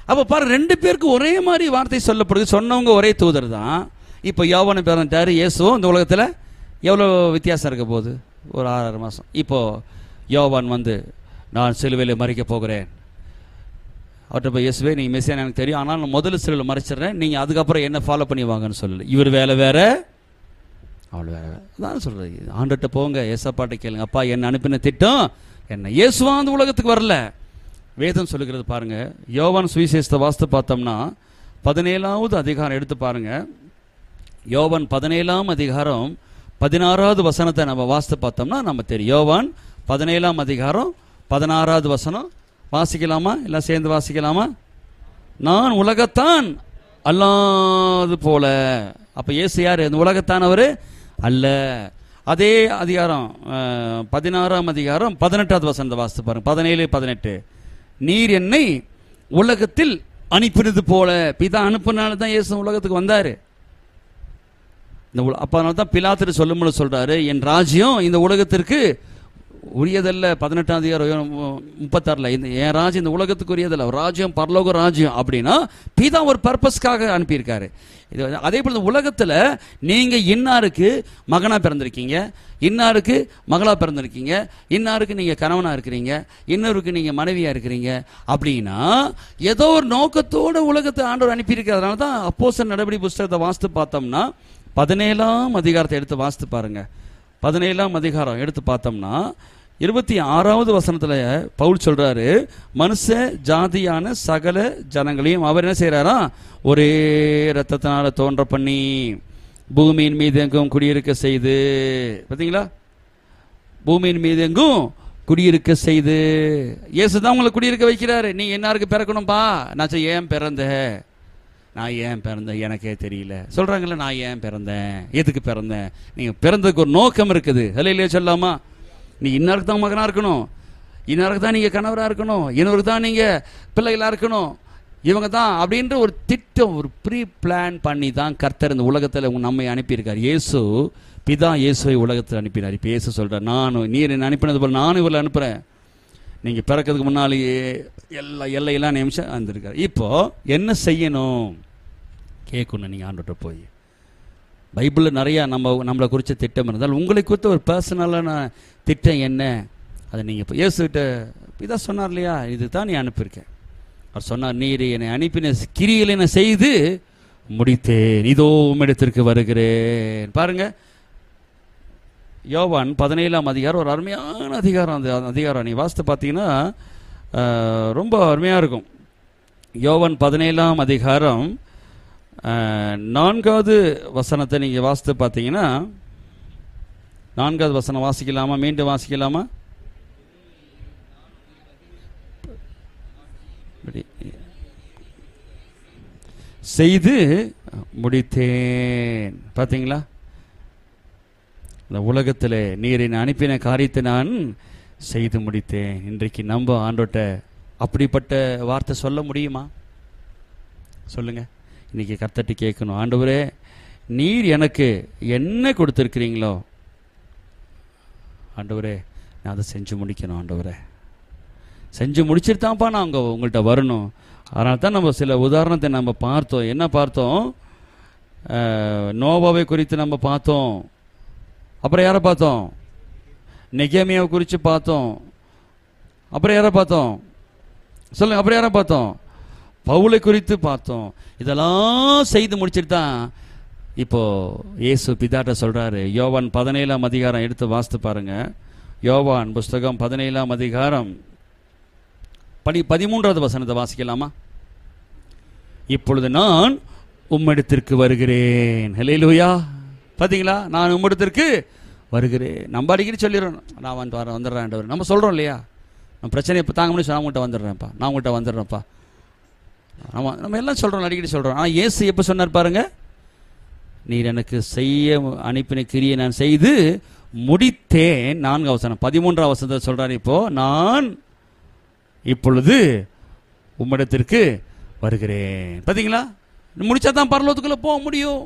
அப்போ பாரு ரெண்டு பேருக்கு ஒரே மாதிரி வார்த்தை சொல்லப்படுது சொன்னவங்க ஒரே தூதர் தான் இப்போ யோவானை பிறந்துட்டாரு இயேசுவும் இந்த உலகத்தில் எவ்வளோ வித்தியாசம் இருக்க போகுது ஒரு ஆறாறு மாதம் இப்போ யோவான் வந்து நான் சிலுவையில் மறிக்க போகிறேன் அவர்கிட்ட போய் இயேசுவே நீங்கள் மெஸ்ஸியான் எனக்கு தெரியும் ஆனால் நான் முதல்ல சிலுவையில் மறைச்சிடுறேன் நீங்கள் அதுக்கப்புறம் என்ன ஃபாலோ பண்ணி வாங்கன்னு சொல்லல இவர் வேலை வேற அவள் வேற வேற தான் சொல்கிறது ஆண்டுகிட்ட போங்க ஏசப்பாட்ட கேளுங்க அப்பா என்ன அனுப்பின திட்டம் என்ன இயேசுவா அந்த உலகத்துக்கு வரல வேதம் சொல்லுகிறது பாருங்க யோவான் சுவிசேஷத்தை வாஸ்து பார்த்தோம்னா பதினேழாவது அதிகாரம் எடுத்து பாருங்க யோவான் பதினேழாம் அதிகாரம் பதினாறாவது வசனத்தை நம்ம வாசித்து பார்த்தோம்னா நம்ம தெரியும் யோவான் பதினேழாம் அதிகாரம் பதினாறாவது வசனம் வாசிக்கலாமா எல்லாம் சேர்ந்து வாசிக்கலாமா நான் உலகத்தான் அல்லாது போல அப்ப இயேசு யார் இந்த உலகத்தான் அவரு அல்ல அதே அதிகாரம் அஹ், பதினாறாம் அதிகாரம் பதினெட்டாவது வசனத்தை வாசித்து பாருங்க பதினேழு பதினெட்டு நீர் என்னை உலகத்தில் அனுப்பினது போல பிதா அனுப்புனால தான் இயேசு உலகத்துக்கு வந்தாரு இந்த உல- அப்ப அதனால தான் பிலாத்திர சொல்லும்போது சொல்றாரு என் ராஜ்யம் இந்த உலகத்திற்கு உரியதல்ல பதினெட்டாம் அதிகாரம் முப்பத்தாறுல இந்த என் ராஜ்யம் இந்த உலகத்துக்கு உரியதல்ல ராஜ்யம் பரலோக ராஜ்யம் அப்படின்னா பிதா ஒரு பர்பஸ்க்காக அனுப்பியிருக்காரு இது வந்து அதே போல இந்த உலகத்துல நீங்க இன்னாருக்கு மகனா பிறந்திருக்கீங்க இன்னாருக்கு மகளா பிறந்திருக்கீங்க இன்னாருக்கு நீங்க கணவனா இருக்கிறீங்க இன்னொருக்கு நீங்க மனைவியா இருக்கிறீங்க அப்படின்னா ஏதோ ஒரு நோக்கத்தோட உலகத்தை ஆண்டவர் அனுப்பியிருக்கிறதுனால தான் அப்போஸ்தலர் நடவடி புஸ்தகத்தை வாசித்து பார்த்தோம்னா பதினேழாம் அதிகாரத்தை எடுத்து வாசித்து பாருங்க பதினேழாம் அதிகாரம் எடுத்து பார்த்தோம்னா இருபத்தி ஆறாவது வசனத்துல பவுல் சொல்றாரு மனுஷ ஜாதியான சகல ஜனங்களையும் அவர் என்ன செய்யறாரா ஒரே ரத்தத்தினால தோன்ற பண்ணி பூமியின் மீது எங்கும் குடியிருக்க செய்து பாத்தீங்களா பூமியின் மீது எங்கும் குடியிருக்க செய்து இயேசு தான் உங்களை குடியிருக்க வைக்கிறாரு நீ என்னாருக்கு பிறக்கணும்பா நான் சொல்ல, ஏன் பிறந்த நான் ஏன் பிறந்தேன் எனக்கே தெரியல சொல்றாங்கல்ல நான் ஏன் பிறந்தேன் எதுக்கு பிறந்தேன் நீங்க பிறந்ததுக்கு ஒரு நோக்கம் இருக்குது இல்லையா சொல்லாமா நீ இன்னாருக்கு தான் மகனா இருக்கணும் இன்னாருக்கு தான் நீங்க கணவரா இருக்கணும் இன்னொருக்கு தான் நீங்க பிள்ளைகளா இருக்கணும் இவங்க தான் அப்படின்ற ஒரு திட்டம் ஒரு ப்ரீ பிளான் பண்ணி தான் கர்த்தர் இந்த உலகத்தில் உங்க நம்மை அனுப்பியிருக்கார் இயேசு பிதா இயேசுவை உலகத்தில் அனுப்பினார் இப்போ இயேசு சொல்றார் நானும் நீர் என்னை அனுப்பினது போல நானும் இவரை அனுப்புறேன் நீங்க பிறக்கிறதுக்கு முன்னாலேயே எல்லா எல்லையெல்லாம் நிமிஷம் வந்திருக்காரு இப்போ என்ன செய்யணும் கேட்கணும் நீங்க ஆண்டுகிட்ட போய் பைபிளில் நிறைய நம்ம நம்மளை குறித்த திட்டம் இருந்தால் உங்களை குறித்த ஒரு பர்சனலான திட்டம் என்ன அதை நீங்கள் இப்போ இயேசுகிட்ட இதான் சொன்னார் இல்லையா இது தான் நீ அனுப்பியிருக்கேன் அவர் சொன்னார் நீர் என்னை அனுப்பின கிரிகளை நான் செய்து முடித்தேன் இதோ உம்மிடத்திற்கு வருகிறேன் பாருங்க யோவான் பதினேழாம் அதிகாரம் ஒரு அருமையான அதிகாரம் அந்த அந்த அதிகாரம் நீ வாசித்து பார்த்தீங்கன்னா அஹ், ரொம்ப அருமையாக இருக்கும் யோவான் பதினேழாம் அதிகாரம் அஹ், நான்காவது வசனத்தை நீங்கள் வாசித்து பார்த்தீங்கன்னா நான்காவது வசனம் வாசிக்கலாமா மீண்டும் வாசிக்கலாமா இப்படி. செய்து முடித்தேன் பார்த்தீங்களா இந்த உலகத்தில் நீர் என்னை அனுப்பின காரியத்தை நான் செய்து முடித்தேன் இன்றைக்கு நம்ப ஆண்டோட்ட அப்படிப்பட்ட வார்த்தை சொல்ல முடியுமா சொல்லுங்க இன்னைக்கு கர்த்தட்டி கேட்கணும் ஆண்டவரே நீர் எனக்கு என்ன கொடுத்துருக்கிறீங்களோ ஆண்டவரே நான் அதை செஞ்சு முடிக்கணும் ஆண்டவரே செஞ்சு முடிச்சிட்டு தான்ப்பா நான் அங்கே உங்கள்கிட்ட வரணும் அதனால தான் நம்ம சில உதாரணத்தை நம்ம பார்த்தோம் என்ன பார்த்தோம் அஹ், நோவாவை குறித்து நம்ம பார்த்தோம் அப்புறம் யாரை பார்த்தோம் நெகேமியாவை குறித்து பார்த்தோம் அப்புறம் யாரை பார்த்தோம் சொல்லுங்க அப்புறம் யாரை பார்த்தோம் பவுலை குறித்து பார்த்தோம் இதெல்லாம் செய்து முடிச்சிட்டு தான் இப்போ இயேசு பிதாட்ட சொல்றாரு யோவான் பதினேழாம் அதிகாரம் எடுத்து வாசித்து பாருங்க யோவான் புஸ்தகம் பதினேழாம் அதிகாரம் படி பதிமூன்றாவது வசனத்தை வாசிக்கலாமா இப்பொழுது நான் உம்மிடத்திற்கு வருகிறேன் ஹalleluya பாத்தீங்களா நான் உம்மிடத்திற்கு வருகிறேன் நம்ம அடிக்கடி சொல்லிடுறோம் நான் வந்து வர வந்துடுறேன் ஆண்டவர். நம்ம சொல்றோம் இல்லையா நம்ம பிரச்சனை இப்போ தாங்க முடியும் நான் உங்கள்கிட்ட வந்துடுறேன்ப்பா நான் உங்கள்கிட்ட வந்துடுறேன்ப்பா நம்ம நம்ம எல்லாம் சொல்றோம் அடிக்கடி சொல்றோம் ஆனால் இயேசு எப்போ சொன்னார் பாருங்க நீர் எனக்கு செய்ய அனுப்பின கிரியை நான் செய்து முடித்தேன் நான்கு அவசரம் பதிமூன்றாம் வசனத்தை சொல்றாரு இப்போ நான் இப்பொழுது உம்மிடத்திற்கு வருகிறேன் பாத்தீங்களா முடிச்சா தான் பரலோகத்துக்குள்ள போக முடியும்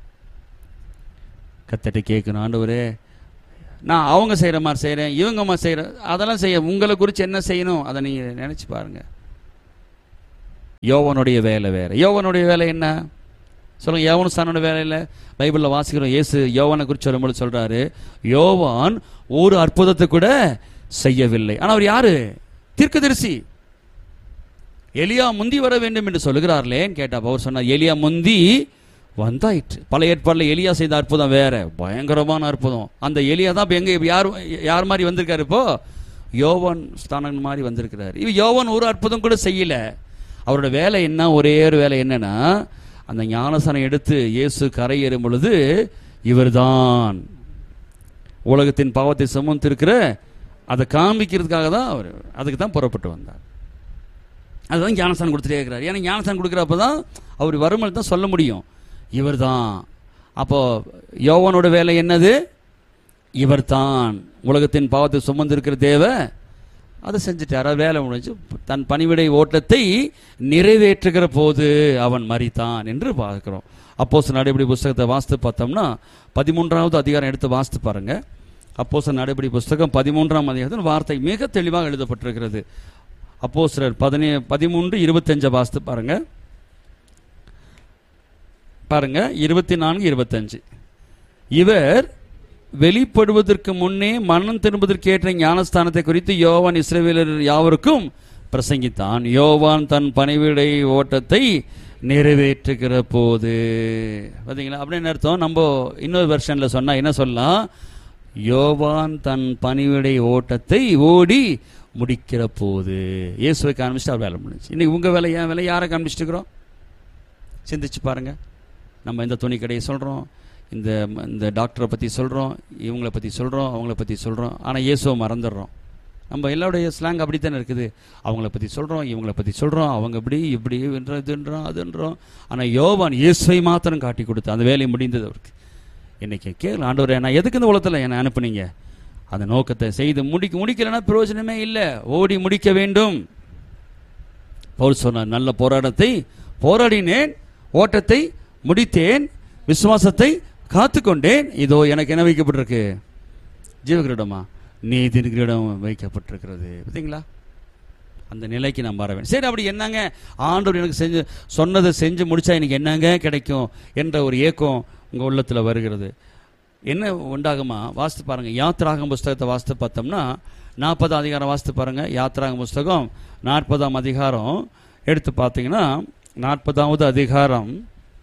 கத்தட்ட கேட்கணும் ஆண்டவரே நான் அவங்க செய்கிற மாதிரி செய்கிறேன் இவங்க மாதிரி செய்கிற அதெல்லாம் செய்ய உங்களை குறித்து என்ன செய்யணும் அதை நீங்கள் நினச்சி பாருங்கள் யோவனுடைய வேலை வேற யோவனுடைய வேலை என்ன சொல்லுங்க யோவன் ஸ்தானோட வேலை இல்லை பைபிளில் வாசிக்கிறோம் இயேசு யோவானை குறித்து சொல்லும்போது சொல்றாரு யோவான் ஒரு அற்புதத்தை கூட செய்யவில்லை ஆனா அவர் யாரு தீர்க்கதரிசி எலியா முந்தி வர வேண்டும் என்று சொல்லுகிறார்களேன்னு கேட்டா அவர் சொன்னார் எலியா முந்தி வந்தாயிற்று பழைய ஏற்பாட்டில் எலியா செய்த அற்புதம் வேற பயங்கரமான அற்புதம் அந்த எலியா தான் இப்போ எங்க இப்ப யார் யார் மாதிரி வந்திருக்காரு இப்போ யோவான் ஸ்தானன் மாதிரி வந்திருக்கிறார் இவ யோவான் ஒரு அற்புதம் கூட செய்யல அவரோட வேலை என்ன ஒரே ஒரு வேலை என்னன்னா அந்த ஞானசனம் எடுத்து இயேசு கரையேறும் பொழுது இவர்தான் உலகத்தின் பாவத்தை சுமந்திருக்கிற அதை காண்பிக்கிறதுக்காக தான் அவர் அதுக்கு தான் புறப்பட்டு வந்தார் அதுதான் ஞானஸ்தானம் கொடுத்துட்டே இருக்கிறார் ஏன்னா ஞானஸ்தானம் கொடுக்குறப்ப தான் அவர் வரும்போது தான் சொல்ல முடியும் இவர் தான் அப்போ யோவனோட வேலை என்னது இவர்தான் உலகத்தின் பாவத்தை சுமந்திருக்கிற தேவ அதை செஞ்சுட்டார் அது வேலை முடிஞ்சு தன் பணிவிடை ஓட்டத்தை நிறைவேற்றுகிற போது அவன் மறித்தான் என்று பார்க்கிறோம் அப்போஸ் நடைபடி புஸ்தகத்தை வாசித்து பார்த்தோம்னா பதிமூன்றாவது அதிகாரம் எடுத்து வாசித்து பாருங்க அப்போஸ் நடைபடி புஸ்தகம் பதிமூன்றாம் அதிகாரத்தில் வார்த்தை மிக தெளிவாக எழுதப்பட்டிருக்கிறது அப்போஸ்தலர் பதினே பதிமூன்று இருபத்தஞ்சை வாசித்து பாருங்க பாருங்க இருபத்தி நான்கு இருபத்தஞ்சு இவர் வெளிப்படுவதற்கு முன்னே மரணம் திரும்புவதற்கு ஏற்ற ஞானஸ்தானத்தை குறித்து யோவான் இஸ்ரவேலர் யாவருக்கும் பிரசங்கித்தான் யோவான் தன் பணிவிடை ஓட்டத்தை நிறைவேற்றுகிற போது பார்த்தீங்களா அப்படின்னு அர்த்தம் நம்ம இன்னொரு வெர்ஷன்ல சொன்னா என்ன சொல்லலாம் யோவான் தன் பணிவிடை ஓட்டத்தை ஓடி முடிக்கிற போது இயேசுவை காமிச்சிட்டு அவர் வேலை முடிஞ்சு இன்னைக்கு உங்க வேலை என் வேலை யாரை காமிச்சிட்டு இருக்கிறோம் சிந்திச்சு பாருங்க நம்ம இந்த துணி கடையை சொல்கிறோம் இந்த இந்த டாக்டரை பற்றி சொல்கிறோம் இவங்கள பற்றி சொல்கிறோம் அவங்கள பற்றி சொல்கிறோம் ஆனால் இயேசுவை மறந்துடுறோம் நம்ம எல்லாருடைய ஸ்லாங் அப்படித்தானே இருக்குது அவங்கள பற்றி சொல்கிறோம் இவங்கள பற்றி சொல்கிறோம் அவங்க இப்படி இப்படி என்ற இதுன்றோம் அதுன்றோம் ஆனால் யோவான் இயேசுவை மாத்திரம் காட்டி கொடுத்து அந்த வேலை முடிந்தது அவருக்கு இன்னைக்கு கேள்வி ஆண்டவரே நான் எதுக்கு இந்த உலகத்தில் என்னை அனுப்புனீங்க அந்த நோக்கத்தை செய்து முடிக்க முடிக்கலைன்னா பிரயோஜனமே இல்லை ஓடி முடிக்க வேண்டும் பவுல் சொன்னார் நல்ல போராட்டத்தை போராடினேன் ஓட்டத்தை முடித்தேன் விசுவாசத்தை காத்துக்கொண்டேன் இதோ எனக்கு என்ன வைக்கப்பட்டிருக்கு ஜீவகிரீடமா நீதி கிரீடம் வைக்கப்பட்டிருக்கிறது பார்த்தீங்களா அந்த நிலைக்கு நான் வர வேண்டும் சரி அப்படி என்னங்க ஆண்டவர் எனக்கு செஞ்சு சொன்னதை செஞ்சு முடிச்சா எனக்கு என்னங்க கிடைக்கும் என்ற ஒரு ஏக்கம் உங்கள் உள்ளத்தில் வருகிறது என்ன உண்டாகுமா வாசித்து பாருங்க யாத்திராகம் புஸ்தகத்தை வாசித்து பார்த்தோம்னா நாற்பதாம் அதிகாரம் வாசித்து பாருங்க யாத்திராகம் புஸ்தகம் நாற்பதாம் அதிகாரம் எடுத்து பார்த்தீங்கன்னா நாற்பதாவது அதிகாரம்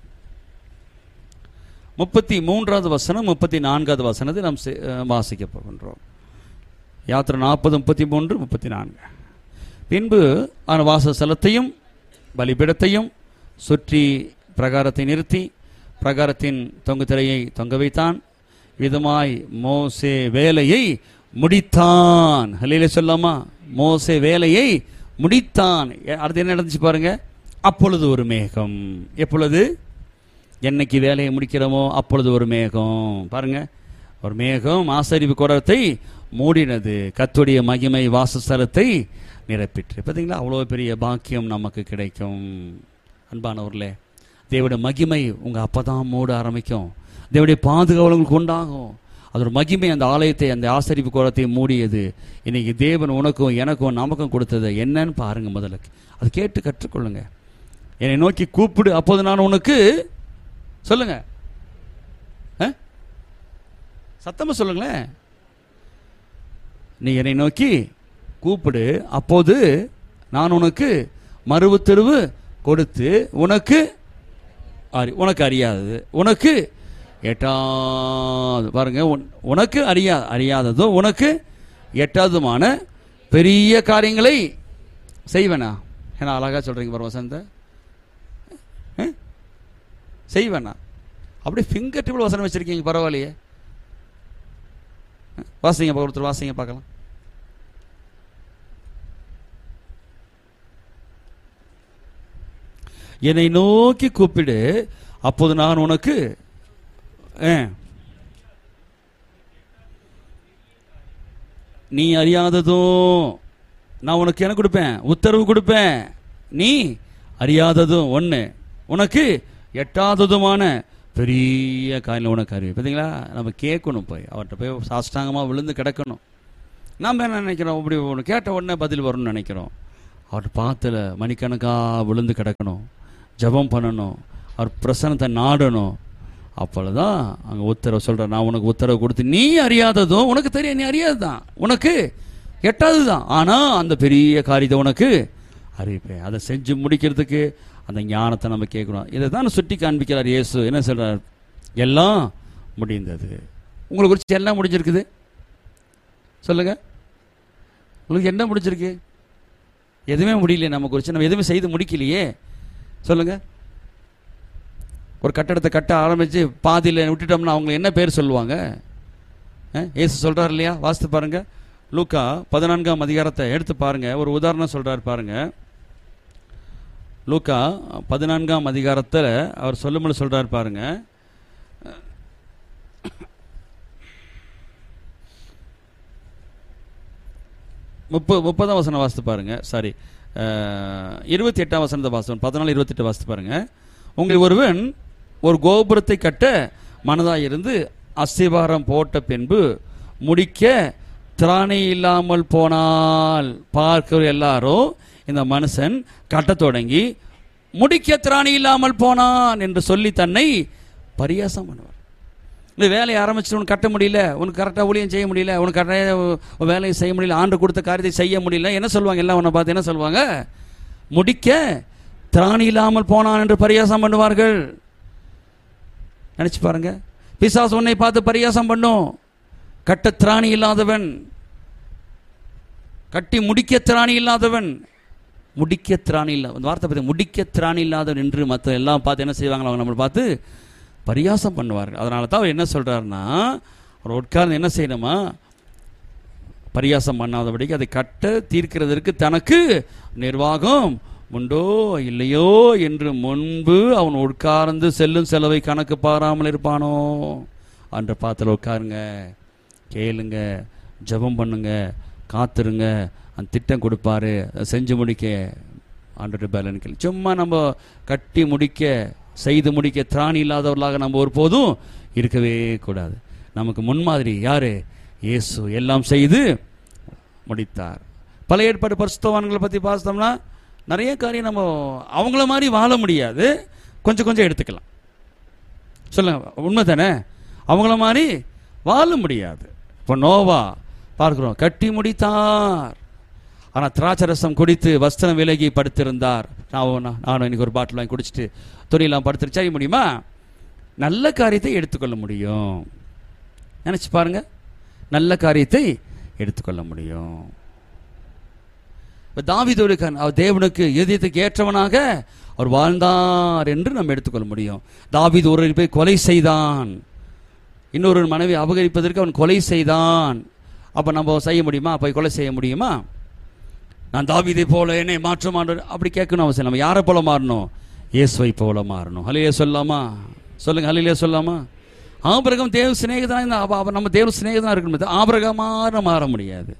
முப்பத்தி மூன்றாவது வசனம் முப்பத்தி நான்காவது வசனத்தை நாம் செ- அஹ் வாசிக்க போகின்றோம் யாத்திரை நாற்பது முப்பத்தி மூன்று முப்பத்தி நான்கு பின்பு அவன் வாசஸ்தலத்தையும் பலிபீடத்தையும் சுற்றி பிரகாரத்தை நிறுத்தி பிரகாரத்தின் தொங்கு திரையை தொங்க வைத்தான் விதமாய் மோசே வேலையை முடித்தான் ஹல்லேலூயா சொல்லாமா மோசே வேலையை முடித்தான் எ- அடுத்து என்ன நடந்துச்சு பாருங்க அப்பொழுது ஒரு மேகம் எப்பொழுது என்னைக்கு வேலையை முடிக்கிறோமோ அப்பொழுது ஒரு மேகம் பாருங்க ஒரு மேகம் ஆசரிப்பு கூடத்தை மூடினது கத்துடைய மகிமை வாசஸ்தலத்தை நிரப்பிற்று பார்த்தீங்களா அவ்வளோ பெரிய பாக்கியம் நமக்கு கிடைக்கும் அன்பானவர்களே தேவனுடைய மகிமை உங்கள் அப்போ தான் மூட ஆரம்பிக்கும் தேவனுடைய பாதுகாவல் உங்களுக்கு உண்டாகும் அது ஒரு மகிமை அந்த ஆலயத்தை அந்த ஆசரிப்பு கோலத்தை மூடியது இன்னைக்கு தேவன் உனக்கும் எனக்கும் நமக்கும் கொடுத்தது என்னன்னு பாருங்க முதல்ல அது கேட்டு கற்றுக்கொள்ளுங்க என்னை நோக்கி கூப்பிடு அப்போது நான் உனக்கு சொல்லுங்க ஆ? சத்தமா சொல்லுங்களேன் நீ என்னை நோக்கி கூப்பிடு அப்போது நான் உனக்கு மறுவு தெருவு கொடுத்து உனக்கு அறி உனக்கு அறியாதது உனக்கு எட்டாவது பாருங்க உன்- உனக்கு அறியா அறியாததும் உனக்கு எட்டாவதுமான பெரிய காரியங்களை செய்வேனா ஏன்னா அழகா சொல்றீங்க பாரு வசந்த ஆ? செய்வேனா அப்படியே ஃபிங்கர் டிப்பில் வசனம் வச்சிருக்கீங்க பரவாயில்லையே ஆ? வாசிங்க பா- ஒருத்தர் வாசிங்க பார்க்கலாம் என்னை நோக்கி கூப்பிடு அப்போது நான் உனக்கு ஆ. நீ அறியாததும் நான் உனக்கு என்ன கொடுப்பேன் உத்தரவு கொடுப்பேன் நீ அறியாததும் ஒன்று உனக்கு எட்டாததுமான பெரிய காரியம் உனக்கு அறிவு பார்த்தீங்களா நம்ம கேட்கணும் போய் அவர்கிட்ட போய் சாஷ்டாங்கமாக விழுந்து கிடக்கணும் நாம் என்ன நினைக்கிறோம் இப்படி ஒன்று கேட்ட உடனே பதில் வரும்னு நினைக்கிறோம் அவர் பாத்துல மணிக்கணக்காக விழுந்து கிடக்கணும் ஜெபம் பண்ணணும் அவர் பிரசனத்தை நாடணும் அப்பொழுதுதான் அங்கே உத்தரவு சொல்கிறார் நான் உனக்கு உத்தரவு கொடுத்து நீ அறியாததும் உனக்கு தெரியும் நீ அறியாததான் உனக்கு எட்டாவது தான் ஆனால் அந்த பெரிய காரியத்தை உனக்கு அறிவிப்பேன் அதை செஞ்சு முடிக்கிறதுக்கு அந்த ஞானத்தை நம்ம கேட்கணும் இதை தான் சுட்டி காண்பிக்கிறார் இயேசு என்ன சொல்றார் எல்லாம் முடிந்தது உங்களுக்கு குறித்து எல்லாம் முடிஞ்சிருக்குது சொல்லுங்க உங்களுக்கு என்ன முடிஞ்சிருக்கு எதுவுமே முடியலையே நம்ம குறித்து நம்ம எதுவுமே செய்து முடிக்கலையே சொல்லுங்க ஒரு கட்டடத்தை கட்ட ஆரம்பித்து பாதியில் விட்டுட்டோம்னா அவங்க என்ன பேர் சொல்லுவாங்க அஹ், இயேசு சொல்றார் இல்லையா வாசித்து பாருங்க லூக்கா பதினான்காம் அதிகாரத்தை எடுத்து பாருங்க ஒரு உதாரணம் சொல்றார் பாருங்க லூக்கா பதினான்காம் அதிகாரத்தில் அவர் சொல்லும்போது சொல்றார் பாருங்க முப்பது முப்பதாம் வசனம் வாசித்து பாருங்க சாரி இருபத்தி எட்டாம் வசனத்தை வாசித்து பதினாலு இருபத்தெட்டு வாசித்து பாருங்க உங்கள் ஒருவன் ஒரு கோபுரத்தை கட்ட மனதாய் இருந்து அஸ்திவாரம் போட்ட பின்பு முடிக்க திராணி இல்லாமல் போனால் பார்க்கிற எல்லாரும் இந்த மனுஷன் கட்டத் தொடங்கி முடிக்க திராணி இல்லாமல் போனான் என்று சொல்லி தன்னை பரியாசம் பண்ணுவார் இந்த வேலையை ஆரம்பிச்சுட்டு உனக்கு கட்ட முடியல உனக்கு கரெக்டாக ஊழியம் செய்ய முடியல உனக்கு கரெக்டாக வேலையை செய்ய முடியல ஆண்டு கொடுத்த காரியத்தை செய்ய முடியல என்ன சொல்லுவாங்க எல்லாம் உன்னை பார்த்து என்ன சொல்லுவாங்க முடிக்க திராணி இல்லாமல் போனான் என்று பரியாசம் பண்ணுவார்கள் நினைச்சு பாருங்க பிசாசு உன்னை பார்த்து பரியாசம் பண்ணும் கட்ட திராணி இல்லாதவன் கட்டி முடிக்க திராணி இல்லாதவன் முடிக்க திராணி இல்ல அந்த வார்த்தை பத்தி முடிக்க திராணி இல்லாதவன் என்று மற்ற எல்லாம் பார்த்து என்ன செய்வாங்க அவங்க நம்மளை பார்த்து பரியாசம் பண்ணுவார்கள் அதனால தான் அவர் என்ன சொல்றாருன்னா அவர் உட்கார்ந்து என்ன செய்யணுமா பரியாசம் பண்ணாதபடிக்கு அதை கட்ட தீர்க்கிறதற்கு தனக்கு நிர்வாகம் உண்டோ இல்லையோ என்று முன்பு அவன் உட்கார்ந்து செல்லும் செலவை கணக்கு பாராமல் இருப்பானோ அன்ற பாத்தில் உட்காருங்க கேளுங்க ஜெபம் பண்ணுங்க காத்துருங்க அந்த திட்டம் கொடுப்பாரு அதை செஞ்சு முடிக்க ஆண்டு பேலன் கேள்வி சும்மா நம்ம கட்டி முடிக்க செய்து முடிக்க திராணி இல்லாதவர்களாக நம்ம ஒருபோதும் இருக்கவே கூடாது நமக்கு முன்மாதிரி யாரு இயேசு எல்லாம் செய்து முடித்தார் பழைய ஏற்பாடு பரிசுத்தவான்களை பற்றி பார்த்தோம்னா நிறைய காரியம் நம்ம அவங்கள மாதிரி வாழ முடியாது கொஞ்சம் கொஞ்சம் எடுத்துக்கலாம் சொல்லுங்க உண்மை தானே அவங்கள மாதிரி வாழ முடியாது இப்போ நோவா பார்க்கிறோம் கட்டி முடித்தார் ஆனால் திராட்சரசம் குடித்து வஸ்திரம் விலகி படுத்திருந்தார் நான் நானும் இன்னைக்கு ஒரு பாட்டில் வாங்கி குடிச்சிட்டு துணியெல்லாம் படுத்துட்டு செய்ய முடியுமா நல்ல காரியத்தை எடுத்துக்கொள்ள முடியும் நினச்சி பாருங்க நல்ல காரியத்தை எடுத்துக்கொள்ள முடியும் இப்போ தாவீது ஒரு கண் அவர் தேவனுக்கு இதயத்துக்கு ஏற்றவனாக அவர் வாழ்ந்தார் என்று நம்ம எடுத்துக்கொள்ள முடியும் தாவீது ஒரு போய் கொலை செய்தான் இன்னொரு மனைவி அபகரிப்பதற்கு அவன் கொலை செய்தான் அப்போ நம்ம செய்ய முடியுமா போய் கொலை செய்ய முடியுமா நான் தாவீதை போல என்னை மாற்ற மாட்டேன் அப்படி கேட்கணும் அவசியம் நம்ம யாரை போல மாறணும் இயேசுவை போல மாறணும் ஹலிலே சொல்லாமா சொல்லுங்க ஹலிலே சொல்லாமா ஆபிரகம் தேவ சிநேகிதனா இந்த அவ- அவ நம்ம தேவ சிநேகிதனா இருக்கணும் ஆபிரகமாக மாற முடியாது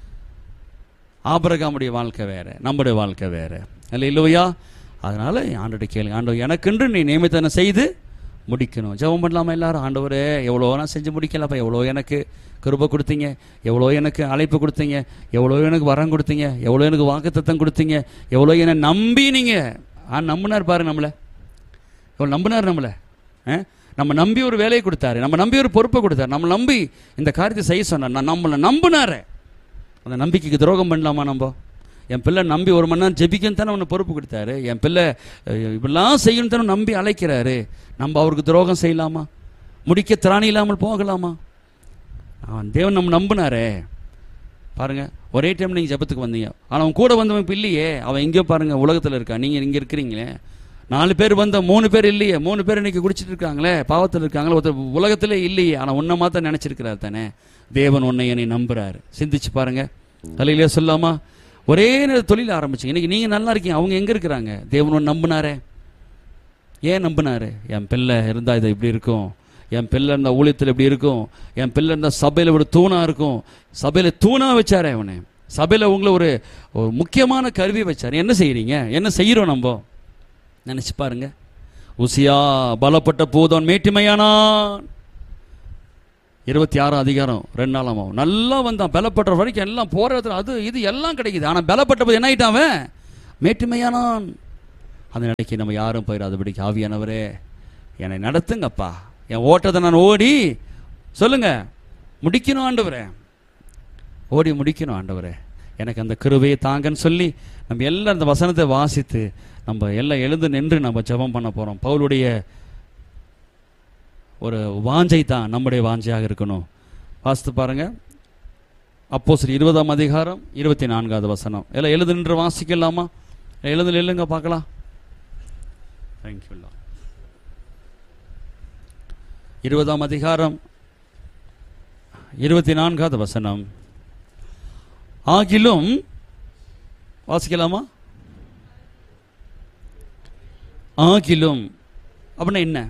ஆபிரகாமுடைய வாழ்க்கை வேற நம்முடைய வாழ்க்கை வேற அல்ல இல்லையா அதனால ஆண்டோட கேளுங்க ஆண்டவர் எனக்கென்று நீ நியமித்தனை செய்து முடிக்கணும் ஜெபம் பண்ணலாமா எல்லாரும் ஆண்டவரே எவ்வளோ நான் செஞ்சு முடிக்கலப்பா எவ்வளோ எனக்கு கிருபை கொடுத்தீங்க எவ்வளோ எனக்கு அழைப்பு கொடுத்தீங்க எவ்வளோ எனக்கு வரம் கொடுத்தீங்க எவ்வளோ எனக்கு வாக்குத்தத்தம் கொடுத்தீங்க எவ்வளோ என்னை நம்பி நீங்கள் ஆ நம்பினார் பாரு நம்மளை எவ்வளோ நம்பினார் நம்மளை ஆ? நம்ம நம்பி ஒரு வேலையை கொடுத்தாரு நம்ம நம்பி ஒரு பொறுப்பை கொடுத்தாரு நம்ம நம்பி இந்த காரியத்தை செய்ய சொன்னார் நான் நம்மளை நம்பினாரே அந்த நம்பிக்கைக்கு துரோகம் பண்ணலாமா நம்ம என் பிள்ளை நம்பி ஒரு மணி நேரம் ஜெபிக்கன்னு தானே அவனை பொறுப்பு கொடுத்தாரு என் பிள்ளை அஹ், இப்படிலாம் செய்யணும் தானே நம்பி அழைக்கிறாரு நம்ம அவருக்கு துரோகம் செய்யலாமா முடிக்க திராணி இல்லாமல் போகலாமா அவன் தேவன் நம்ம நம்பினாரே பாருங்க ஒரே டைம் நீங்கள் ஜெபத்துக்கு வந்தீங்க ஆனால் அவன் கூட வந்தவன் இப்போ இல்லையே அவன் எங்கேயோ பாருங்க உலகத்தில் இருக்கான் நீங்கள் இங்கே இருக்கிறீங்களே நாலு பேர் வந்த மூணு பேர் இல்லையே மூணு பேர் இன்னைக்கு குடிச்சிட்டு இருக்காங்களே பாவத்தில் இருக்காங்களே ஒருத்தர் உலகத்திலே இல்லையே ஆனால் உன்னை மாத்த நினைச்சிருக்கிறார் தானே தேவன் உன்னை என்னை நம்புறாரு சிந்திச்சு பாருங்க தலையிலே சொல்லாமா ஒரே நேரம் தொழில் ஆரம்பிச்சிங்க இன்னைக்கு நீங்கள் நல்லா இருக்கீங்க அவங்க எங்கே இருக்கிறாங்க தேவன் உன்னை நம்பினாரே ஏன் நம்பினாரு என் பிள்ளை இருந்தா இது இப்படி இருக்கும் என் பிள்ளை இருந்தா ஊழியத்தில் இப்படி இருக்கும் என் பிள்ளை இருந்தா சபையில் ஒரு தூணா இருக்கும் சபையில தூணா வச்சாரே அவனை சபையில உங்களை ஒரு ஒரு முக்கியமான கருவி வச்சாரு என்ன செய்றீங்க என்ன செய்யறோம் நம்ம நினைச்சு பாருங்க உசியா பலப்பட்ட பூதன் மேட்டிமையானான் இருபத்தி ஆறாம் அதிகாரம் ரெண்டு நாளாம் நல்லா வந்தான் பலப்பட்ட வரைக்கும் எல்லாம் போற இடத்துல அது இது எல்லாம் கிடைக்குது ஆனா பலப்பட்ட போது என்ன ஆயிட்டான் அவன் மேட்டுமையானான் அந்த நிலைக்கு நம்ம யாரும் போயிடாதபடிக்கு ஆவியானவரே என்னை நடத்துங்கப்பா என் ஓட்டத்தை நான் ஓடி சொல்லுங்க முடிக்கணும் ஆண்டவரே ஓடி முடிக்கணும் ஆண்டவரே எனக்கு அந்த கிருபையை தாங்கன்னு சொல்லி நம்ம எல்லாம் அந்த வசனத்தை வாசித்து நம்ம எல்லாம் எழுந்து நின்று நம்ம ஜெபம் பண்ண போகிறோம் பவுலுடைய ஒரு வாஞ்சை தான் நம்முடைய வாஞ்சையாக இருக்கணும் வாசித்து பாருங்க அப்போ சரி இருபதாம் அதிகாரம் இருபத்தி நான்காவது வசனம் எல்லாம் எழுது நின்று வாசிக்கலாமா எழுது நில்லுங்க பார்க்கலாம் தேங்க்யூல்லா இருபதாம் அதிகாரம் இருபத்தி நான்காவது வசனம் ஆகிலும் வாசிக்கலாமா ஆகிலும் அப்படின்னா என்ன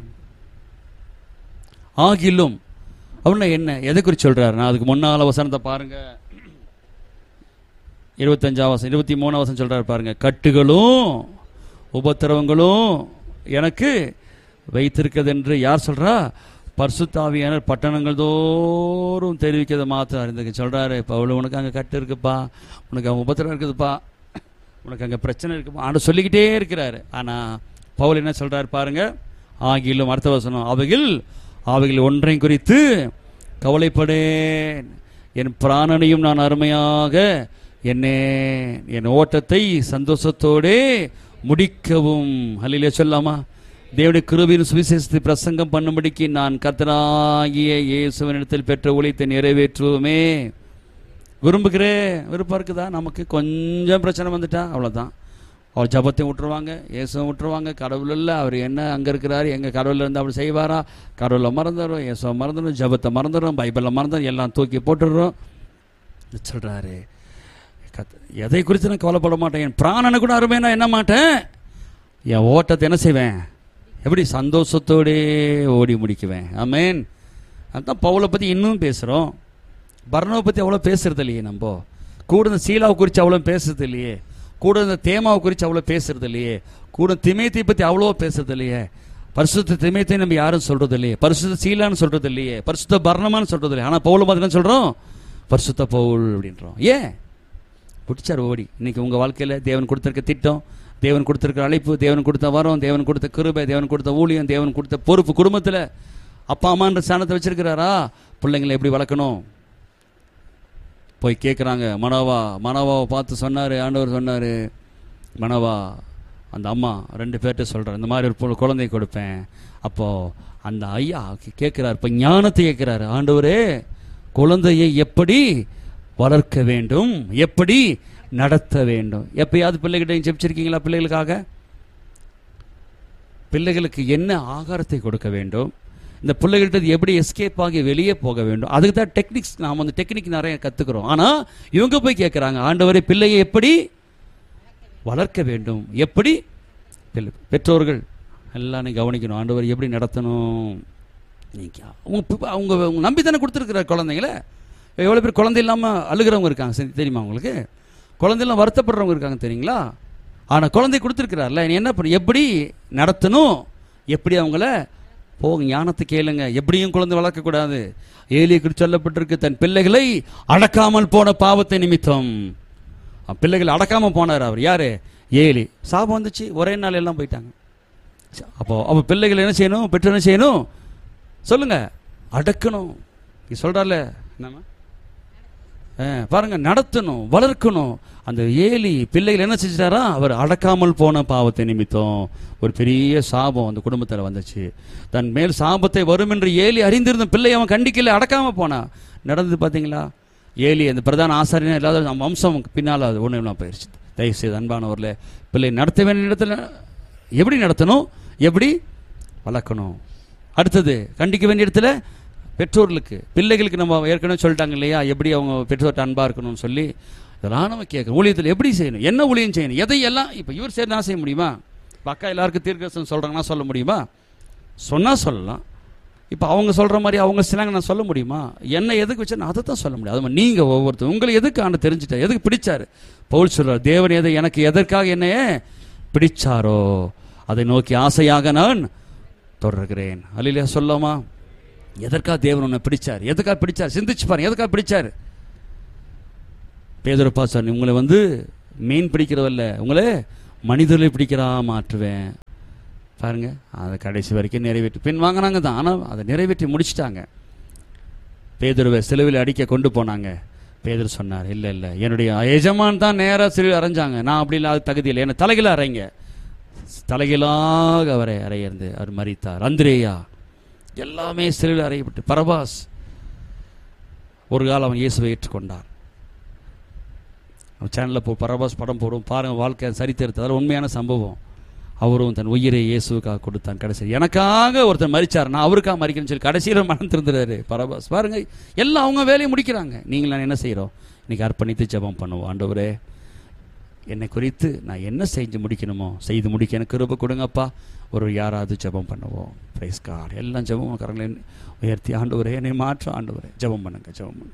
ஆகிலும் அப்படின்னா என்ன எதை குறித்து சொல்றாரு நான் அதுக்கு முன்னால வசனத்தை பாருங்க இருபத்தஞ்சாம் வசனம் இருபத்தி மூணாம் வசனம் சொல்றாரு பாருங்க கட்டுகளும் உபத்திரவங்களும் எனக்கு வைத்திருக்கிறது என்று யார் சொல்றா பர்சுத்தாவியானர் பட்டணங்கள் தோறும் தெரிவிக்கிறத மாத்திரம் அறிந்துக்க சொல்றாரு பவுல் உனக்கு அங்கே கட்டு இருக்குப்பா உனக்கு அங்கே உபத்திரம் இருக்குதுப்பா உனக்கு அங்கே பிரச்சனை இருக்குப்பா ஆண்டு சொல்லிக்கிட்டே இருக்கிறாரு ஆனால் பவுல் என்ன சொல்றாரு பாருங்க ஆகிலும் அடுத்த வசனம் அவைகள் அவைகள் ஒன்றையும் குறித்து கவலைப்படேன் என் பிராணனையும் நான் அருமையாக என்னே என் ஓட்டத்தை சந்தோஷத்தோடே முடிக்கவும் ஹல்லேலூயா சொல்லாமா தேவனுடைய கிருபையின் சுவிசேஷத்தை பிரசங்கம் பண்ணும்படிக்கு நான் கர்த்தனாகிய இயேசுவனிடத்தில் பெற்ற ஊழியத்தை நிறைவேற்றுவோமே விரும்புகிறேன் விருப்பம் இருக்குதா நமக்கு கொஞ்சம் பிரச்சனை வந்துட்டா அவ்வளோதான் அவர் ஜபத்தையும் விட்டுருவாங்க இயேசுவும் விட்டுருவாங்க கடவுள் இல்லை அவர் என்ன அங்கே இருக்கிறாரு எங்கள் கடவுளில் இருந்து அப்படி செய்வாரா கடவுளை மறந்துடுறோம் இயேசுவை மறந்துடும் ஜபத்தை மறந்துடுறோம் பைபிளை மறந்துடும் எல்லாம் தூக்கி போட்டுடுறோம் சொல்கிறாரு கத் எதை குறித்து நான் கவலைப்பட மாட்டேன் என் பிராணனை கூட அருமையாக நான் என்ன மாட்டேன் என் ஓட்டத்தை என்ன செய்வேன் எப்படி சந்தோஷத்தோடே ஓடி முடிக்குவேன் ஆமேன் அதான் பவுலை பற்றி இன்னும் பேசுகிறோம் பர்ணவை பற்றி அவ்வளோ பேசுறது இல்லையே நம்ம கூட இந்த சீலாவை குறித்து அவ்வளோ பேசுறது இல்லையே கூட இந்த தேமாவை குறித்து அவ்வளோ பேசுறது இல்லையே கூட திமேத்தை பற்றி அவ்வளோ பேசுறது இல்லையே பரிசுத்த திமேத்தை நம்ம யாரும் சொல்றது இல்லையே பரிசுத்த சீலான்னு சொல்றது இல்லையே பரிசுத்த பர்ணமான்னு சொல்றது இல்லையே ஆனால் பவுலை பார்த்து என்ன சொல்கிறோம் பரிசுத்த பவுல் அப்படின்றோம் ஏன் பிடிச்சார் ஓடி இன்னைக்கு உங்கள் வாழ்க்கையில் தேவன் கொடுத்துருக்க திட்டம் தேவன் கொடுத்துருக்க அழைப்பு தேவன் கொடுத்த வரம் தேவன் கொடுத்த கிருபை தேவன் கொடுத்த ஊழியம் தேவன் கொடுத்த பொறுப்பு குடும்பத்தில் அப்பா அம்மான்ற ஸ்தானத்தை வச்சிருக்கிறாரா பிள்ளைங்களை எப்படி வளர்க்கணும் போய் கேட்குறாங்க மனோவா மனோவாவை பார்த்து சொன்னார் ஆண்டவர் சொன்னார் மனோவா அந்த அம்மா ரெண்டு பேர்கிட்ட சொல்கிறேன் இந்த மாதிரி ஒரு பொ- குழந்தை கொடுப்பேன் அப்போது அந்த ஐயா கேட்குறாரு இப்போ ஞானத்தை கேட்குறாரு ஆண்டவரே குழந்தையை எப்படி வளர்க்க வேண்டும் எப்படி நடத்த வேண்டும் எப்பயாவது பிள்ளைகிட்ட ஜெபிச்சிருக்கீங்களா பிள்ளைகளுக்காக பிள்ளைகளுக்கு என்ன ஆகாரத்தை கொடுக்க வேண்டும் இந்த பிள்ளைகள்கிட்ட எப்படி எஸ்கேப் ஆகி வெளியே போக வேண்டும் அதுக்கு தான் டெக்னிக்ஸ் நாம் வந்து டெக்னிக் நிறைய கற்றுக்குறோம் ஆனால் இவங்க போய் கேட்குறாங்க ஆண்டவரே பிள்ளையை எப்படி வளர்க்க வேண்டும் எப்படி பிள்ளை- பெற்றோர்கள் எல்லாம் நீ கவனிக்கணும் ஆண்டவர் எப்படி நடத்தணும் நீங்க அவங்க பி- அவங்க அவங்க நம்பி தானே கொடுத்துருக்குற குழந்தைங்கள எவ்வளோ பேர் குழந்தை இல்லாமல் அழுகிறவங்க இருக்காங்க சரி, தெரியுமா உங்களுக்கு குழந்தை இல்லாம வருத்தப்படுறவங்க இருக்காங்க தெரியுங்களா ஆனால் குழந்தை கொடுத்துருக்குறாருல நீ என்ன பண்ண எப்படி நடத்தணும் எப்படி அவங்கள போங்க ஞானத்தை கேளுங்க எப்படியும் குழந்தை வளர்க்கக்கூடாது ஏலியை குறித்து சொல்லப்பட்டிருக்கு தன் பிள்ளைகளை அடக்காமல் போன பாவத்தை நிமித்தம் அவன் பிள்ளைகளை அடக்காம போனார் அவர் யாரு ஏலி சாபம் வந்துச்சு ஒரே நாள் எல்லாம் போயிட்டாங்க அப்போ அப்போ பிள்ளைகள் என்ன செய்யணும் பெற்று என்ன செய்யணும் சொல்லுங்க அடக்கணும் நீ சொல்றால என்னம்மா ஆ, பாருங்க நடத்தணும் வளர்க்கணும் அந்த ஏலி பிள்ளைகள் என்ன செஞ்சிட்டாரா அவர் அடக்காமல் போன பாவத்தை நிமித்தம் ஒரு பெரிய சாபம் அந்த குடும்பத்தில் வந்துச்சு தன் மேல் சாபத்தை வரும் என்று ஏலி அறிந்திருந்த பிள்ளை அவன் கண்டிக்கல அடக்காம போனான் நடந்தது பார்த்தீங்களா ஏலி அந்த பிரதான ஆசாரியன் இல்லாத அவன் வம்சம் பின்னால் அது ஒன்று ஒன்றா போயிடுச்சு தயவு செய்து அன்பானவரில் பிள்ளை நடத்த வேண்டிய இடத்துல எப்படி நடத்தணும் எப்படி வளர்க்கணும் அடுத்தது கண்டிக்க வேண்டிய இடத்துல பெற்றோர்களுக்கு பிள்ளைகளுக்கு நம்ம ஏற்கனவே சொல்லிட்டாங்க இல்லையா எப்படி அவங்க பெற்றோர்கிட்ட அன்பாக இருக்கணும்னு சொல்லி இதெல்லாம் நம்ம கேட்கணும் ஊழியத்தில் எப்படி செய்யணும் என்ன ஊழியம் செய்யணும் எதையெல்லாம் இப்போ இவர் சரி நான் செய்ய முடியுமா இப்போ அக்கா எல்லாருக்கும் தீர்க்கதரிசனம் சொல்கிறாங்கன்னா சொல்ல முடியுமா சொன்னால் சொல்லலாம் இப்போ அவங்க சொல்கிற மாதிரி அவங்க சிலாங்க நான் சொல்ல முடியுமா என்ன எதுக்கு வச்சு நான் அதை தான் சொல்ல முடியும் அது மாதிரி நீங்கள் ஒவ்வொருத்தர் உங்களை எதுக்கு ஆண்டு தெரிஞ்சுட்டா எதுக்கு பிடிச்சாரு பவுல் சொல்றார் தேவன் எதை எனக்கு எதற்காக என்னையே பிடிச்சாரோ அதை நோக்கி ஆசையாக நான் தொடர்கிறேன் அல்லையா சொல்லாமா எதற்காக தேவன் உன்னை பிடிச்சார் எதுக்காக பிடிச்சார் சிந்திச்சு பாருங்க எதுக்காக பிடிச்சார் பேதரப்பா சார் உங்களை வந்து மீன் பிடிக்கிறவல்ல உங்களே மனிதர்களை பிடிக்கிறா மாற்றுவேன் பாருங்க அதை கடைசி வரைக்கும் நிறைவேற்றி பின் வாங்கினாங்க தான் ஆனால் அதை நிறைவேற்றி முடிச்சிட்டாங்க பேதுருவை சிலுவையில் அடிக்க கொண்டு போனாங்க பேதுரு சொன்னார் இல்லை இல்லை என்னுடைய எஜமான் தான் நேராக சிலுவையில் அரைஞ்சாங்க நான் அப்படி இல்லாத தகுதி இல்லை என்னை தலைகில அறைங்க தலைகிலாக அவரை அறையிருந்து அவர் மறித்தார் அந்திரேயா எல்லாமே சிலுவையில் அறையப்பட்டு பரபாஸ் ஒரு காலம் அவன் இயேசுவை ஏற்றுக்கொண்டார் அவன் சேனலில் போ பரபாஸ் படம் போடும் பாருங்க வாழ்க்கை சரித்திரத்தை அதெல்லாம் உண்மையான சம்பவம் அவரும் தன் உயிரை இயேசுவுக்காக கொடுத்தான் கடைசி எனக்காக ஒருத்தர் மறிச்சார் நான் அவருக்காக மறிக்கணும்னு சொல்லி கடைசியில் மனம் திருந்துறாரு பரபாஸ் பாருங்க எல்லாம் அவங்க வேலையை முடிக்கிறாங்க நீங்கள் நான் என்ன செய்கிறோம் இன்னைக்கு அர்ப்பணித்து ஜெபம் பண்ணுவோம் ஆண்டவரே என்னை குறித்து நான் என்ன செஞ்சு முடிக்கணுமோ செய்து முடிக்க எனக்கு கிருபை கொடுங்கப்பா ஒரு யாராவது ஜெபம் பண்ணுவோம் பிரைஸ் கார் எல்லாம் ஜெபம் கரங்களை உயர்த்தி ஆண்டவரே என்னை மாற்ற ஆண்டவரே ஜெபம் பண்ணுங்க ஜெபம் பண்ணுங்க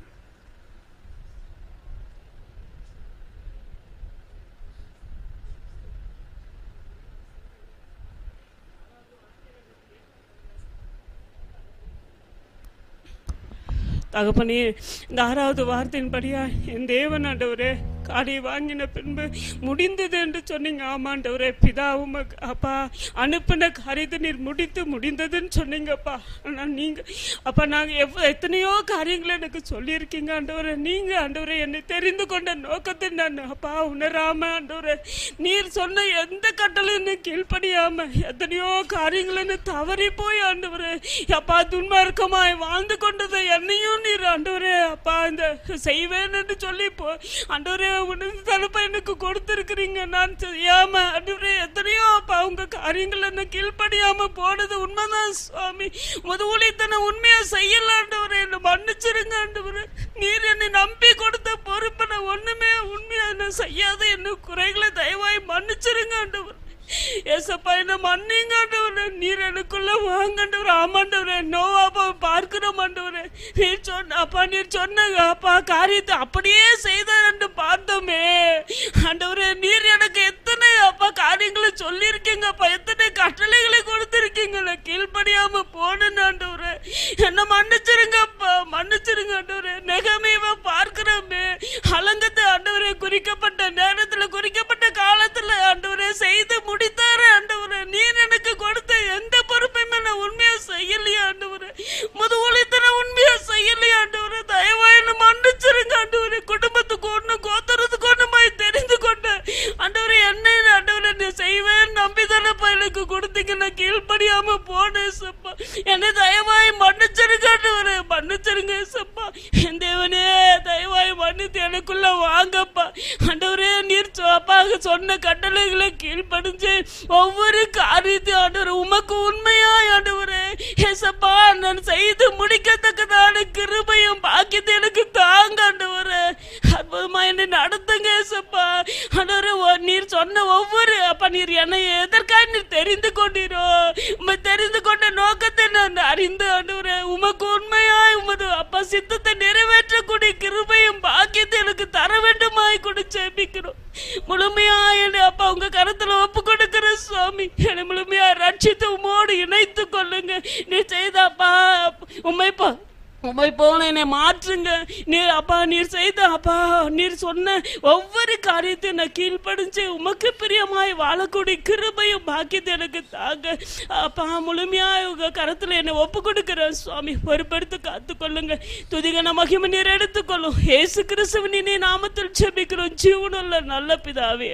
தகப்பனே இந்த ஆறாவது வார்த்தையின்படியா என் தேவன் ஆண்டவரே காடி வாங்கின பின்பு முடிந்தது என்று சொன்னீங்க ஆமாண்டவரே பிதாவும் அப்பா அனுப்பின காரியத்தை நீர் முடித்து முடிந்ததுன்னு சொன்னீங்கப்பா ஆனால் நீங்க அப்பா நாங்கள் எவ் எத்தனையோ காரியங்களை எனக்கு சொல்லியிருக்கீங்க ஆண்டவரே நீங்க ஆண்டவரே என்னை தெரிந்து கொண்ட நோக்கத்தை நான் அப்பா உணராம ஆண்டவரே நீர் சொன்ன எந்த கட்டளையும் கீழ்ப்படியாம எத்தனையோ காரியங்களை தவறி போய் ஆண்டவரே அப்பா துன்மார்க்கமாய் வாழ்ந்து கொண்டதை என்னையும் நீர் ஆண்டவரே அப்பா இந்த செய்வேன் என்று சொல்லி போ ஆண்டவரே உனது தலைப்பை எனக்கு கொடுத்திருக்கிறீங்க நான் செய்யாம ஆண்டவரே எத்தனையோ அப்பா உங்க காரியங்கள் என்ன கீழ்ப்படியாம போனது உண்மைதான் சுவாமி முத ஊழியத்தனை உண்மையா செய்யல ஆண்டவரே என்ன மன்னிச்சிருங்க ஆண்டவரே நீர் என்னை நம்பி கொடுத்த பொறுப்பை நான் ஒண்ணுமே உண்மையா நான் செய்யாத என்ன குறைகளை தயவாய் மன்னிச்சிருங்க ஆண்டவர் ஏசப்பா என்ன மன்னிங்க ஆண்டவரே நீர் எனக்குள்ள வாங்கண்டவர் ஆமாண்டவரே நோவாப்பா பார்க்கிற மாண்டவரே நீர் சொன்ன அப்பா நீர் சொன்ன அப்பா காரியத்தை அப்படியே செய்தார் என்று பார்த்தோமே ஆண்டவரே நீர் எனக்கு எத்தனை அப்பா காரியங்களை சொல்லியிருக்கீங்க அப்பா எத்தனை கட்டளைகளை கொடுத்திருக்கீங்க நான் கீழ்ப்படியாம போனேன் ஆண்டவரே என்ன மன்னிச்சிருங்க அப்பா மன்னிச்சிருங்க ஆண்டவரே நெகமையவ பார்க்கிறோமே அலங்கத்தை ஆண்டவரே குறிக்கப்பட்ட நேரத்துல குறிக்கப்பட்ட காலத்துல ஆண்டவரே செய்து முடித்தாரு ஆண்டவரே நீர் எனக்கு கொடுத்த எந்த பொறுப்பையுமே நான் உண்மையா செய்யலையா ஆண்டவரே முது ஊழியத்தனை உண்மையா செய்யலையா ஆண்டவரே தயவா என்ன மன்னிச்சிருங்க ஆண்டவரே குடும்பத்துக்கு ஒண்ணு கோத்தரத்துக்கு ஒண்ணுமாய் தெரிந்து கொண்ட ஆண்டவரே என்ன ஆண்டவரே நீ செய்வேன் நம்பிதானப்பா எனக்கு கொடுத்தீங்க நான் கீழ்ப்படியாம போனேன் சப்பா என்னை தயவாய் மன்னிச்சிருங்க ஆண்டவரே மன்னிச்சிருங்க சப்பா என் தேவனே தயவாய் மன்னித்து எனக்குள்ள வாங்கப்பா ஆண்டவரே நீர் சொ- அப்பா சொன்ன கட்டளைகளை கீழ்ப்படிஞ்சு ஒவ்வொரு காரியத்தையும் ஆண்டவர் உமக்கு உண்மையா ஆண்டவரே ஏசப்பா நான் செய்து முடிக்கத்தக்கதான கிருபையும் பாக்கியத்தை எனக்கு தாங்க ஆண்டவரே அற்புதமா என்னை நடத்துங்க ஏசப்பா ஆண்டவரே ஒ- நீர் சொன்ன ஒவ்வொரு அப்பா நீர் என்னை எதற்காக நீர் தெரிந்து கொண்டீரோ உம்மை தெரிந்து கொண்ட நோக்கத்தை நான் அறிந்து ஆண்டவரே உமக்கு உண்மையாய் உமது அப்பா சித்தத்தை நிறைவேற்றக்கூடிய கிருபையும் பாக்கியத்தை எனக்கு தர வேண்டுமாய் கொடு ஜெபிக்கிறோம் முழுமையா என்னை அப்பா உங்க கருத்துல ஒப்பு கொடுக்கிற சுவாமி என்னை முழுமையா ரட்சித்து உமோடு இணைத்து கொள்ளுங்க நீ செய்தாப்பா உண்மை பா உண்மை போல என்னை மாற்றுங்க நீர் அப்பா நீர் செய்த அப்பா நீர் சொன்ன ஒவ்வொரு காரியத்தையும் நான் கீழ்ப்படிஞ்சு உமக்கு பிரியமாய் வாழக்கூடிய கிருபையும் பாக்கியத்தை எனக்கு தாங்க அப்பா முழுமையா உங்க கரத்துல என்னை ஒப்பு கொடுக்கிறேன் சுவாமி பொறுப்படுத்தி காத்துக்கொள்ளுங்க துதிகன மகிமை நீர் எடுத்துக்கொள்ளும் ஏசு கிறிஸ்துவின் இனி நாமத்தில் செபிக்கிறோம் ஜீவனுள்ள நல்ல பிதாவே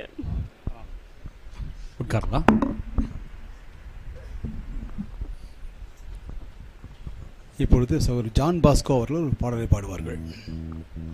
உட்காரலாம் இப்பொழுது சகோதரர் ஜான் பாஸ்கோ அவர்கள் ஒரு பாடலை பாடுவார்கள்